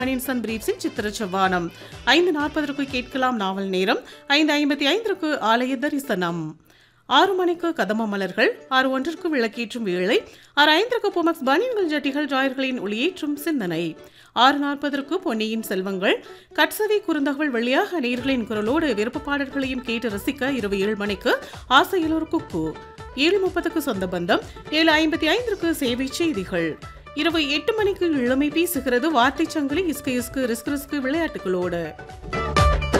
Sun பிரீப்ஸின் சித்திர செவ்வானம் ஐந்து நாற்பதற்கு கேட்கலாம் நாவல் நேரம் ஐந்து ஐம்பத்தி ஐந்திற்கு ஆலய தரிசனம் ஆறு மணிக்கு கதம்ப மலர்கள் ஆறு ஒன்றிற்கு விளக்கேற்றும் வேளை ஆறு ஐந்திற்கு புமக்ஸ் பனியன்கள் ஜட்டிகள் ஜாயர்களின் ஒளியேற்றும் சிந்தனை ஆறு நாற்பதற்கு பொன்னியின் செல்வங்கள் கட்சவி குறுந்தகவல் வழியாக நேர்களின் குரலோடு விருப்ப பாடல்களையும் கேட்டு ரசிக்க இரவு ஏழு மணிக்கு ஆசையில் ஒரு குக்கு ஏழு முப்பதுக்கு சொந்த பந்தம் ஏழு ஐம்பத்தி ஐந்திற்கு சேவை செய்திகள் இரவு எட்டு மணிக்கு இளமை பேசுகிறது வார்த்தை சங்கிலி இஸ்கு இஸ்கு ரிஸ்கு ரிஸ்கு விளையாட்டுகளோடு